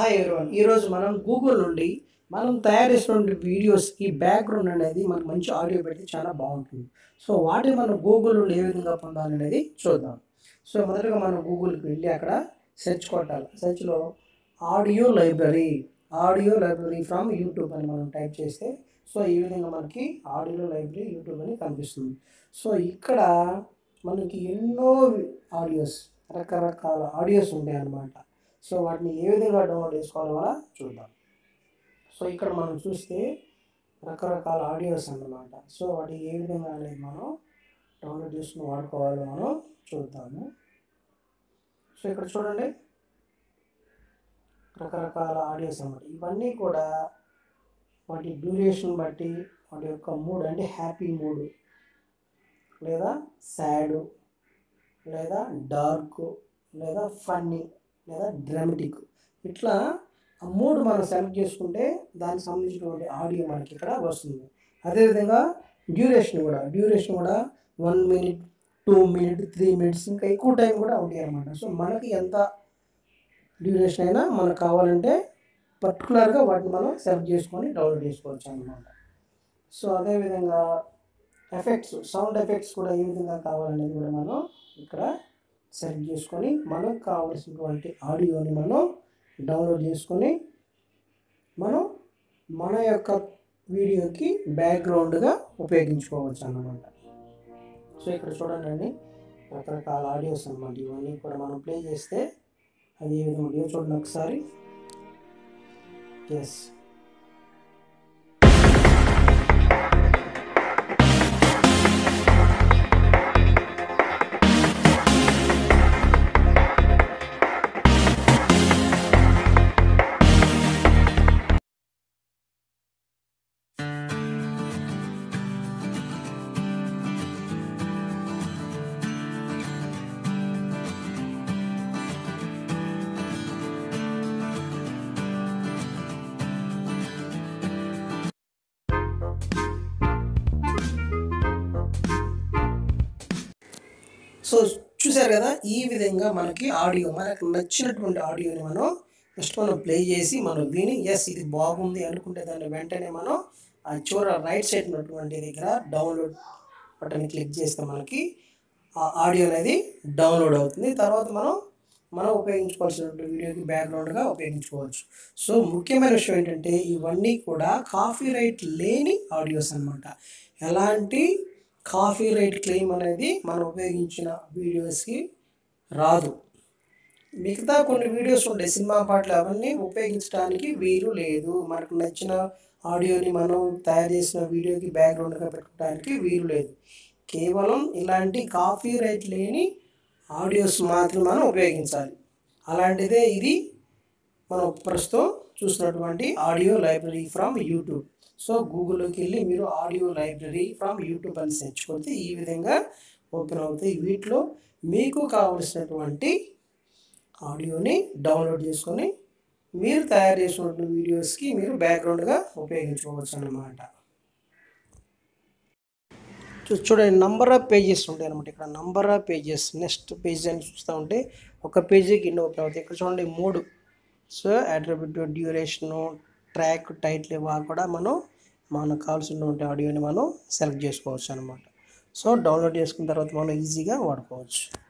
hi everyone ఈరోజు మనం Google నుండి మనం తయారు చేసినటువంటి వీడియోస్కి బ్యాక్గ్రౌండ్ అనేది మనకు మంచి ఆడియో పెడితే చాలా బాగుంటుంది సో వాటిని మనం గూగుల్ నుండి ఏ విధంగా పొందాలి అనేది చూద్దాం సో మొదటగా మనం గూగుల్కి వెళ్ళి అక్కడ సెర్చ్ కొట్టాలి సెర్చ్లో audio library audio library from YouTube అని మనం టైప్ చేస్తే సో ఈ విధంగా మనకి ఆడియో లైబ్రరీ యూట్యూబ్ అని కనిపిస్తుంది సో ఇక్కడ మనకి ఎన్నో ఆడియోస్ రకరకాల ఆడియోస్ ఉంటాయి అన్నమాట సో వాటిని ఏ విధంగా డౌన్లోడ్ చేసుకోవాలో కూడా చూద్దాం సో ఇక్కడ మనం చూస్తే రకరకాల ఆడియోస్ అన్నమాట సో వాటి ఏ విధంగా అనేది మనం డౌన్లోడ్ చేసుకుని వాడుకోవాలో మనం చూద్దాము సో ఇక్కడ చూడండి రకరకాల ఆడియోస్ అన్నమాట ఇవన్నీ కూడా వాటి డ్యూరేషన్ బట్టి వాటి యొక్క మూడ్ అంటే హ్యాపీ మూడ్ లేదా సాడ్ లేదా డార్క్ లేదా ఫన్నీ లేదా డ్రామటిక్ ఇట్లా ఆ మూడు మనం సెలెక్ట్ చేసుకుంటే దానికి సంబంధించినటువంటి ఆడియో మనకి ఇక్కడ వస్తుంది అదేవిధంగా డ్యూరేషన్ కూడా డ్యూరేషన్ కూడా one minute two minute three minutes ఇంకా ఎక్కువ టైం కూడా ఉంటాయి అన్నమాట సో మనకి ఎంత డ్యూరేషన్ అయినా మనకు కావాలంటే పర్టికులర్గా వాటిని మనం సెలెక్ట్ చేసుకొని డౌన్లోడ్ చేసుకోవచ్చు అన్నమాట సో అదేవిధంగా ఎఫెక్ట్స్ సౌండ్ ఎఫెక్ట్స్ కూడా ఏ విధంగా కావాలనేది కూడా మనం ఇక్కడ సెలెక్ట్ చేసుకొని మనకు కావాల్సినటువంటి ఆడియోని మనం డౌన్లోడ్ చేసుకొని మనం మన యొక్క వీడియోకి బ్యాక్గ్రౌండ్గా ఉపయోగించుకోవచ్చు అన్నమాట సో ఇక్కడ చూడండి రకరకాల ఆడియోస్ అన్నమాట ఇవన్నీ కూడా మనం ప్లే చేస్తే అది ఏ విధంగా ఉంటుందో చూడండి ఒకసారి ఎస్ సో చూసారు కదా ఈ విధంగా మనకి ఆడియో మనకు నచ్చినటువంటి ఆడియోని మనం జస్ట్ మనం ప్లే చేసి మనం విని ఎస్ ఇది బాగుంది అనుకుంటే దాన్ని వెంటనే మనం ఆ చివర రైట్ సైడ్ ఉన్నటువంటి దగ్గర డౌన్లోడ్ బటన్ క్లిక్ చేస్తే మనకి ఆ ఆడియో అనేది డౌన్లోడ్ అవుతుంది తర్వాత మనం మనం ఉపయోగించుకోవాల్సినటువంటి వీడియోకి బ్యాక్గ్రౌండ్గా ఉపయోగించుకోవచ్చు సో ముఖ్యమైన విషయం ఏంటంటే ఇవన్నీ కూడా కాపీ రైట్ లేని ఆడియోస్ అన్నమాట ఎలాంటి కాపీ రైట్ క్లెయిమ్ అనేది మనం ఉపయోగించిన వీడియోస్కి రాదు మిగతా కొన్ని వీడియోస్ ఉంటాయి సినిమా పాటలు అవన్నీ ఉపయోగించడానికి వీలు లేదు మనకు నచ్చిన ఆడియోని మనం తయారు చేసిన వీడియోకి బ్యాక్గ్రౌండ్గా పెట్టుకోవడానికి వీలు లేదు కేవలం ఇలాంటి కాపీ రైట్ లేని ఆడియోస్ మాత్రం మనం ఉపయోగించాలి అలాంటిదే ఇది మనం ప్రస్తుతం చూసినటువంటి audio library from YouTube so గూగుల్లోకి వెళ్ళి మీరు ఆడియో లైబ్రరీ ఫ్రమ్ యూట్యూబ్ అని సెర్చ్ కొడితే ఈ విధంగా ఓపెన్ అవుతాయి వీటిలో మీకు కావలసినటువంటి ఆడియోని డౌన్లోడ్ చేసుకొని మీరు తయారు చేసినటువంటి వీడియోస్కి మీరు బ్యాక్గ్రౌండ్గా ఉపయోగించుకోవచ్చు అన్నమాట చూ- చూడండి నంబర్ ఆఫ్ పేజెస్ ఉంటాయి అనమాట ఇక్కడ number of pages next page అని చూస్తూ ఉంటే ఒక పేజీకి ఎన్ని ఓపెన్ అవుతాయి ఇక్కడ చూడండి మూడు so attribute duration track title ఇవా కూడా మనం మనకు కావాల్సినటువంటి ఆడియోని మనం సెలెక్ట్ చేసుకోవచ్చు అనమాట సో డౌన్లోడ్ చేసుకున్న తర్వాత మనం ఈజీగా వాడుకోవచ్చు